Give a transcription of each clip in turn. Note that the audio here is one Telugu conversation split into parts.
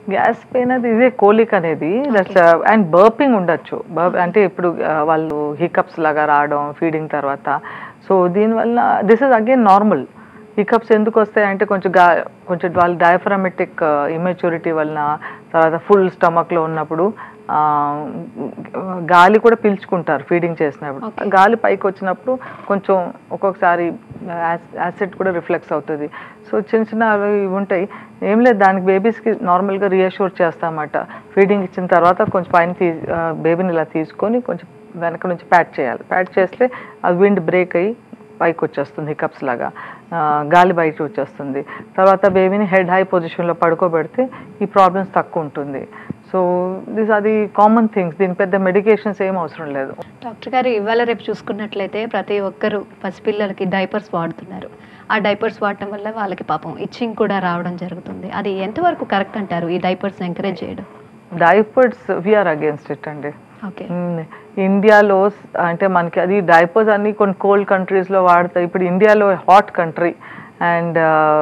గ్యాస్ పెయిన్ అది ఇదే కోలిక్ అనేది దట్స్ అండ్ బర్పింగ్ ఉండొచ్చు బర్ప్ అంటే ఇప్పుడు ఆ, వాళ్ళు హికప్స్ లాగా రావడం ఫీడింగ్ తర్వాత సో దీనివల్ల this is again normal hiccups ఎందుకు వస్తాయంటే కొంచెం గా కొంచెం వాళ్ళ డయాఫ్రామెటిక్ ఇమెచ్యూరిటీ వలన తర్వాత ఫుల్ స్టమక్లో ఉన్నప్పుడు ఆ, గాలి కూడా పీల్చుకుంటారు ఫీడింగ్ చేసినప్పుడు Okay. గాలి పైకి వచ్చినప్పుడు కొంచెం ఒక్కొక్కసారి యాసిడ్ కూడా రిఫ్లెక్స్ అవుతుంది సో చిన్న చిన్న అవి ఉంటాయి ఏం లేదు దానికి బేబీస్కి నార్మల్గా రియాష్యూర్ చేస్తామట ఫీడింగ్ ఇచ్చిన తర్వాత కొంచెం పైన తీ బేబీని ఇలా తీసుకొని కొంచెం వెనక నుంచి ప్యాట్ చేయాలి ప్యాట్ చేస్తే ఆ విండ్ బ్రేక్ అయ్యి పైకి వచ్చేస్తుంది హికప్స్ లాగా ఆ, గాలి బయట వచ్చేస్తుంది తర్వాత బేబీని హెడ్ హై పొజిషన్లో పడుకోబెడితే ఈ ప్రాబ్లమ్స్ తక్కువ ఉంటుంది సో దిస్ అది కామన్ థింగ్స్ దీని పెద్ద మెడికేషన్స్ ఏం అవసరం లేదు డాక్టర్ గారు ఇవాళ రేపు చూసుకున్నట్లయితే ప్రతి ఒక్కరు పసిపిల్లలకి డైపర్స్ వాడుతున్నారు ఆ డైపర్స్ వాడటం వల్ల వాళ్ళకి పాపం ఇచ్చింగ్ కూడా రావడం జరుగుతుంది అది ఎంతవరకు కరెక్ట్ అంటారు ఈ డైపర్స్ ఎంకరేజ్ చేయడం డైపర్స్ వీఆర్ అగేన్స్ట్ ఇట్ అండి ఓకే మ్మ్. ఇండియాలో స్- అంటే మనకి అది డైపర్స్ అన్ని కొన్ని కోల్డ్ కంట్రీస్లో వాడతాయి ఇప్పుడు ఇండియాలో హాట్ కంట్రీ అండ్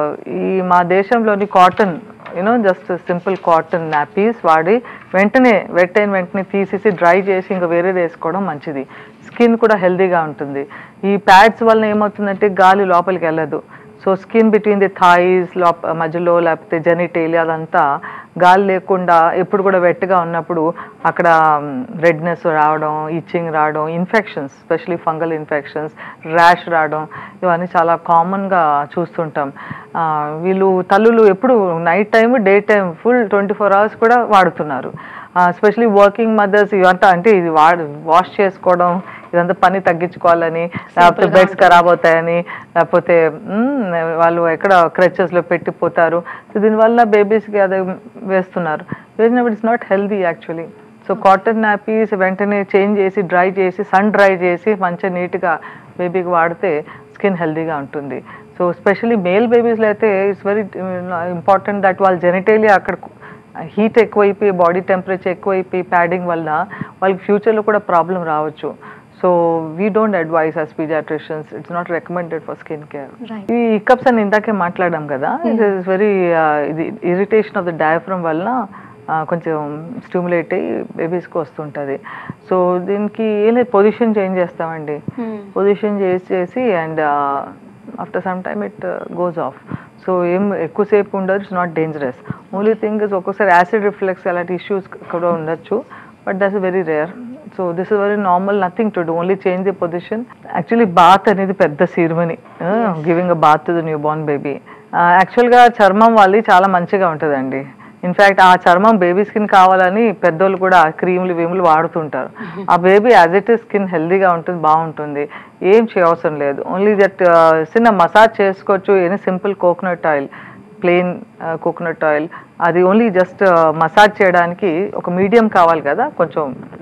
ఈ మా దేశంలోని cotton you know just simple cotton nappies వాడి వెంటనే వెట్ అయిన వెంటనే తీసేసి డ్రై చేసి ఇంకా వేరేది వేసుకోవడం మంచిది స్కిన్ కూడా హెల్దీగా ఉంటుంది ఈ ప్యాడ్స్ వల్ల ఏమవుతుందంటే గాలి లోపలికి వెళ్ళదు so skin between the thighs లోప మధ్యలో లేకపోతే జెనిటేలి అదంతా గాలి లేకుండా ఎప్పుడు కూడా వెట్గా ఉన్నప్పుడు అక్కడ రెడ్నెస్ రావడం ఇచ్చింగ్ రావడం infections specially fungal infections rash రావడం ఇవన్నీ చాలా కామన్గా చూస్తుంటాం ఆ, వీళ్ళు తల్లులు ఎప్పుడు night time day time full twenty four hours కూడా వాడుతున్నారు స్పెషలీ వర్కింగ్ మదర్స్ ఇవంతా అంటే ఇది వాడు వాష్ చేసుకోవడం ఇదంతా పని తగ్గించుకోవాలని లేకపోతే బెడ్స్ ఖరాబ్ అవుతాయని లేకపోతే మ్మ్, వాళ్ళు ఎక్కడ crutches లో పెట్టిపోతారు సో దీనివల్ల బేబీస్కి అదే వేస్తున్నారు వేసినప్పుడు it's not healthy actually so cotton nappies వెంటనే చేంజ్ చేసి డ్రై చేసి సన్ డ్రై చేసి మంచిగా నీట్గా బేబీకి వాడితే స్కిన్ హెల్దీగా ఉంటుంది సో స్పెషలీ మేల్ బేబీస్లో అయితే ఇట్స్ వెరీ ఇంపార్టెంట్ దట్ వాళ్ళ జెనిటేలియా అక్కడ హీట్ ఎక్కువైపోయి బాడీ టెంపరేచర్ ఎక్కువైపోయి ప్యాడింగ్ వల్ల వాళ్ళకి ఫ్యూచర్లో కూడా ప్రాబ్లం రావచ్చు so we don't advise as pediatricians it's not recommended for skin care right ఈ ఇకప్స్ అని ఇందాకే మాట్లాడాం కదా ఇట్ ఇస్ వెరీ ఇది ఇరిటేషన్ ఆఫ్ ద డయాఫ్రమ్ వల్ల ఆ, కొంచెం స్టిమ్యులేట్ అయ్యి బేబీస్కి వస్తుంటుంది సో దీనికి ఏం లేదు పొజిషన్ చేంజ్ చేస్తామండి పొజిషన్ చేసి చేసి and after some time it goes off so ఏం ఎక్కువసేపు ఉండదు it's not dangerous only thing is ఒక్కోసారి యాసిడ్ రిఫ్లెక్స్ అలాంటి ఇష్యూస్ కూడా ఉండొచ్చు but that's very rare so this is very normal nothing to do only change the position actually bath అనేది పెద్ద ceremony giving a bath to the newborn baby యాక్చువల్గా చర్మం వాళ్ళది చాలా మంచిగా ఉంటుందండి ఇన్ఫ్యాక్ట్ ఆ చర్మం బేబీ స్కిన్ కావాలని పెద్దోళ్ళు కూడా క్రీములు వీములు వాడుతుంటారు ఆ baby as it is skin హెల్దీగా ఉంటుంది బాగుంటుంది ఏం చేయవసరం లేదు ఓన్లీ దట్ చిన్న మసాజ్ చేసుకోవచ్చు any simple coconut oil plain coconut oil అది ఓన్లీ జస్ట్ మసాజ్ చేయడానికి ఒక మీడియం కావాలి కదా కొంచెం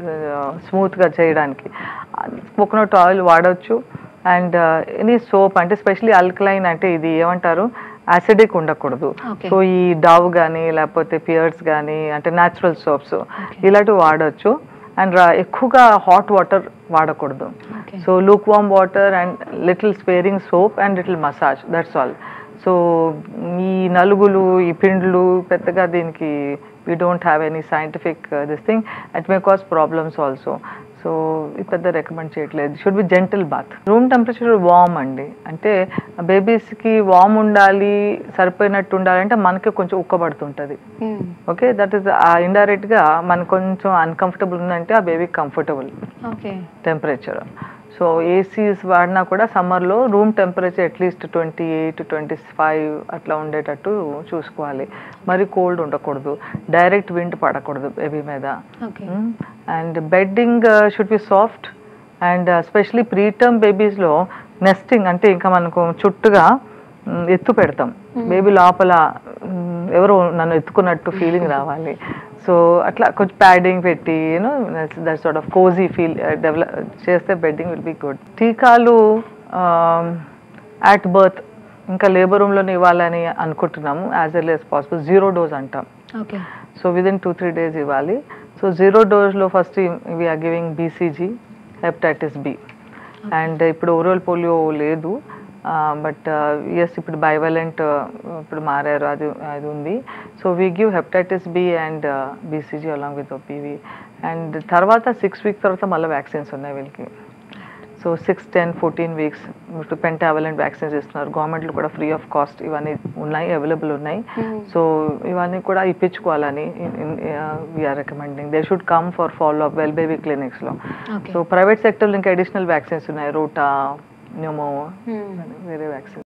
స్మూత్గా చేయడానికి కోకోనట్ ఆయిల్ వాడవచ్చు అండ్ ఎనీ సోప్ అంటే స్పెషలీ అల్కలైన్ అంటే ఇది ఏమంటారు యాసిడిక్ ఉండకూడదు Okay. సో ఈ డావ్ కానీ లేకపోతే పియర్స్ కానీ అంటే న్యాచురల్ సోప్స్ ఇలాంటివి వాడవచ్చు అండ్ ఎక్కువగా హాట్ వాటర్ వాడకూడదు okay so lukewarm water and little sparing soap and little massage that's all so ఈ నలుగులు ఈ పిండ్లు పెద్దగా దీనికి we don't have any scientific this thing at may cause problems also so ఇది పెద్ద రికమెండ్ చేయట్లేదు should be gentle bath room temperature warm అండి అంటే బేబీస్కి వామ్ ఉండాలి సరిపోయినట్టు ఉండాలి అంటే మనకి కొంచెం ఉక్కబడుతుంటుంది ఓకే దట్ ఈస్ ఇండైరెక్ట్గా మనకు కొంచెం అన్కంఫర్టబుల్ ఉందంటే ఆ baby comfortable okay temperature so ACs వాడినా కూడా సమ్మర్లో room temperature at least twenty eight twenty five అట్లా ఉండేటట్టు చూసుకోవాలి మరి కోల్డ్ ఉండకూడదు డైరెక్ట్ విండ్ పడకూడదు బేబీ మీద okay and bedding should be soft and especially preterm బేబీస్లో నెస్టింగ్ అంటే ఇంకా మనకు చుట్టుగా మ్, ఎత్తు పెడతాం బేబీ లోపల మ్, ఎవరో నన్ను ఎత్తుకున్నట్టు ఫీలింగ్ రావాలి సో అట్లా కొంచెం ప్యాడింగ్ పెట్టి you know that sort of cosy feel develop చేస్తే బెడ్డింగ్ విల్ బి గుడ్ టీకాలు యాట్ బర్త్ ఇంకా లేబర్ రూమ్లోనే ఇవ్వాలని అనుకుంటున్నాము as L as possible zero dose అంటాం okay so within two three days ఇవ్వాలి సో జీరో డోస్లో first we're giving BCG hepatitis B and ఇప్పుడు ఓరల్ పోలియో లేదు బట్ ఎస్ ఇప్పుడు బైవలెంట్ ఇప్పుడు మారారు అది అది ఉంది so we give hepatitis B and BCG along with OPV and తర్వాత సిక్స్ వీక్స్ తర్వాత మళ్ళీ వ్యాక్సిన్స్ ఉన్నాయి వీళ్ళకి so six ten fourteen weeks ఇప్పుడు పెంటావలెంట్ వ్యాక్సిన్స్ ఇస్తున్నారు గవర్నమెంట్లో కూడా ఫ్రీ ఆఫ్ కాస్ట్ ఇవన్నీ ఉన్నాయి అవైలబుల్ ఉన్నాయి సో ఇవన్నీ కూడా ఇప్పించుకోవాలని we're recommending they should come for follow up well baby క్లినిక్స్లో ఓకే సో ప్రైవేట్ సెక్టర్లో ఇంకా అడిషనల్ వ్యాక్సిన్స్ ఉన్నాయి రూటా న్యూమో వేరే వ్యాక్సిన్